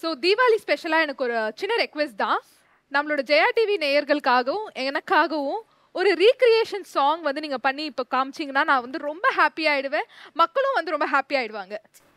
So Deepavali ஸ்பெஷலாக எனக்கு ஒரு சின்ன ரெக்வெஸ்ட் தான் நம்மளோட ஜெயா டிவி நேயர்களுக்காகவும் எனக்காகவும் ஒரு ரீக்ரியேஷன் சாங் வந்து நீங்கள் பண்ணி இப்போ காமிச்சிங்கன்னா நான் வந்து ரொம்ப ஹாப்பி ஆயிடுவேன் மக்களும் வந்து ரொம்ப ஹாப்பி ஆயிடுவாங்க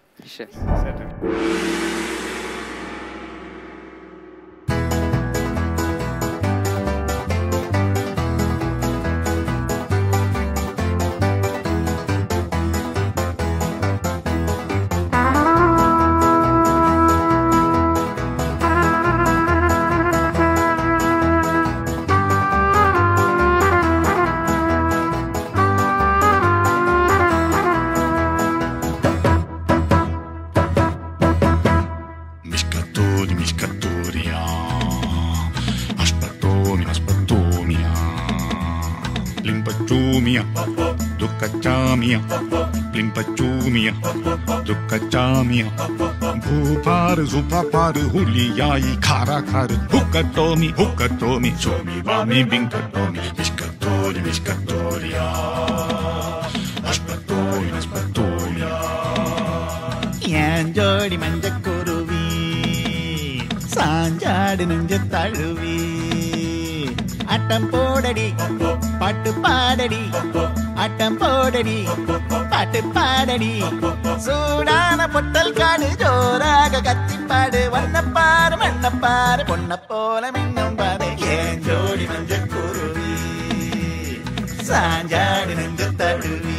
Miscattori, miscattoria. Aspattoni, aspattomia. Limpacciumia, duccacciamia. Limpacciumia, duccacciamia. Bupar, zupapar, huliai, karakar. Huccatomi, huccatomi, somi, vami, vincatomi. Miscattori, miscattoria. Aspattoni, aspattomia. ஏன் ஜோடி மஞ்சக்குருவி சாஞ்சாடு நெஞ்ச தழுவி அட்டம் போடடி பாட்டு பாடடி அட்டம் போடடி பாட்டு பாடடி சூடான பொட்டல் காடு ஜோராக கத்திப்பாடு வண்ணப்பாரு மண்ணப்பாரு பொண்ண போல மின்னும் பாரு ஏன் ஜோடி மஞ்சக்குருவி சாஞ்சாடு நெஞ்ச தழுவி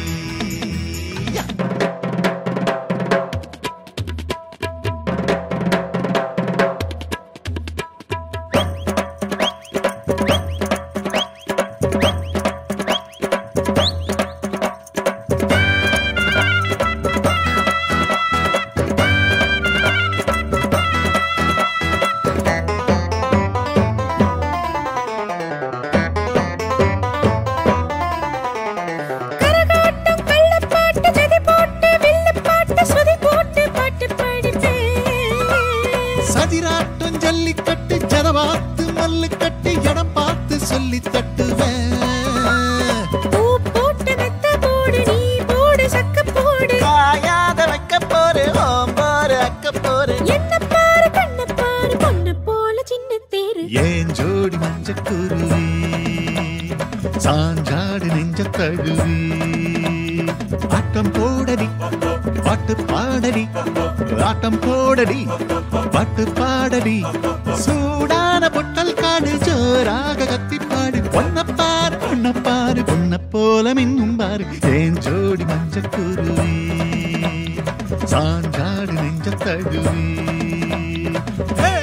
கரகாட்டம் கள்ளப்பாட்டு ஜதி போட்டு வில்லு பாட்டு சுதி போட்டு பாட்டு படிப்பேன் சதிராட்டம் ஜல்லிக்கட்டு ஜதவாத்து மல்லு கட்டி இடம் பார்த்து சொல்லி தட்டுவேன் பூ போட்டு மெத்த போடு நீ போடு சக்க போடு காயாத வைக்க போரு ஓம்போரு அக்க போரு என்ன பாரு கண்ண பாரு பொண்ணு போல சின்ன தேரு ஏன் ஜோடி மஞ்ச குருவி சாஞ்சாடு நெஞ்ச தழுவி ஆட்டம் போடடி பாட்டு பாடடி ஆட்டம் போடடி பாட்டு பாடடி சூடான பொட்டல் காடு ஜோராக கத்தி பாடு பொன்னப்பாரு பொன்னப்பாரு பொன்ன போல மின்னும் பாரு ஏன் ஜோடி மஞ்ச குருவி சாஞ்சாடு நெஞ்ச தழுவி Hey!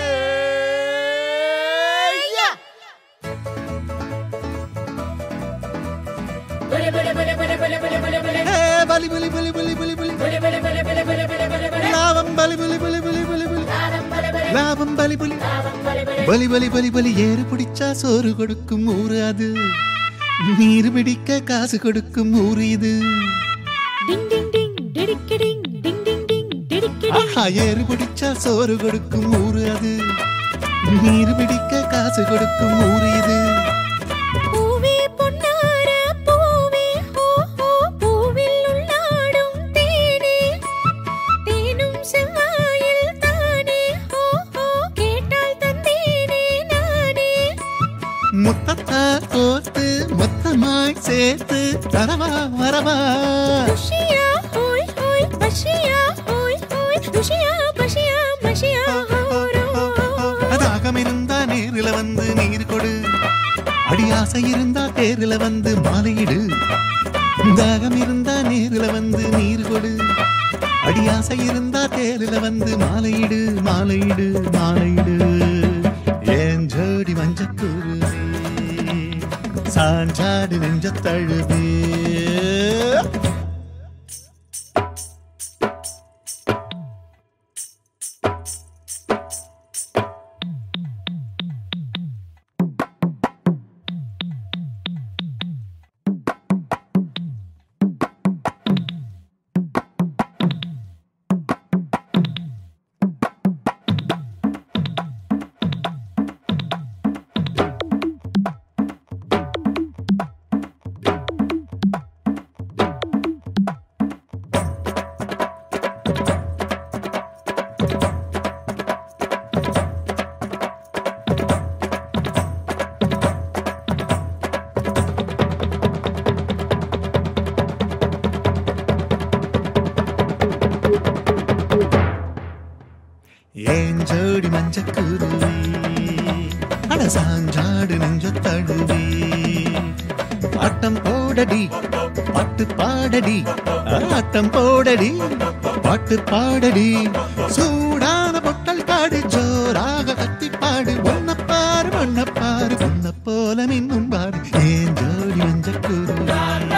Yeah! ஹே, பலி பலி பலி பலி பலி பலி லாபம் பலி பலி பலி பலி பலி பலி லாபம் பலி பலி பலி பலி பலி பலி ஏறு பிடிச்சா சோறு கொடுக்கும் ஊரு அது நீர் பிடிக்க காசு கொடுக்கும் ஊரு இது டிங் டிங் டிங் டிடிக்கு டிங் டிங் டிங் டிங் டிடிக்கு டிங் ஆஹா ஏறு பிடிச்சா சோறு கொடுக்கும் ஊரு அது நீர் பிடிக்க காசு கொடுக்கும் ஊரு இது பூவே பொன்னார பூவே ஹோ ஹோ பூவில் உள்ளாடும் தேனே தேனும் செவ்வாயில் தானே ஹோ ஹோ கேட்டால் தந்தேனே நானே முத்தத்தா கோத்து மொத்தமாய் சேர்த்து தரவா வரவா குஷியா ஹோய் ஹோய் பஷியா ஹோய் ஹோய் குஷியா பஷியா மஷியா ஹோரோ தாகம் இருந்தா நேரில வந்து நீர் கொடு அடி ஆசை இருந்தா தேரில வந்து மாலையிடு தாகம் இருந்தா நேரில வந்து நீர் கொடு அடி ஆசை இருந்தா தேரில வந்து மாலையிடு மாலையிடு மாலையிடு ஏன் ஜோடி மஞ்சக்குருவி சாஞ்சாடு நெஞ்ச தழுவே ஏன் ஜோடி மஞ்சக்குருவி அட சாஞ்சாடு நெஞ்ச தழுவி ஆட்டம் போடடி பாட்டு பாடடி ஆட்டம் போடடி பாட்டு பாடடி சூடான பொட்டல் காடு ஜோராக கத்தி பாடு ஒன்ன பாரு ஒன்ன பாரு ஒன்ன போல மின்னும் பாரு ஏன் ஜோடி மஞ்சக்குருவி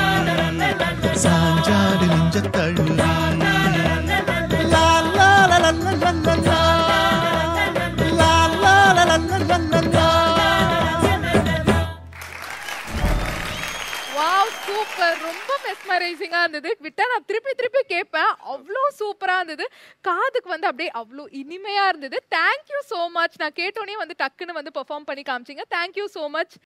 சாஞ்சாடு நெஞ்ச தழுவி லா லா லா லா லா லா லா லா. லா லா லா லா லா லா லா லா. வாவ் சூப்பர் ரொம்ப மெஸ்மரைசிங்கா இருந்தது விட்டா நான் திருப்பி திருப்பி கேட்பேன் அவ்வளோ சூப்பரா இருந்தது காதுக்கு வந்து அப்படியே அவ்வளோ இனிமையா இருந்தது தேங்க்யூ ஸோ மச் நான் கேட்டோன்னே வந்து டக்குன்னு வந்து பெர்ஃபார்ம் பண்ணி காமிச்சிங்க தேங்க்யூ ஸோ மச்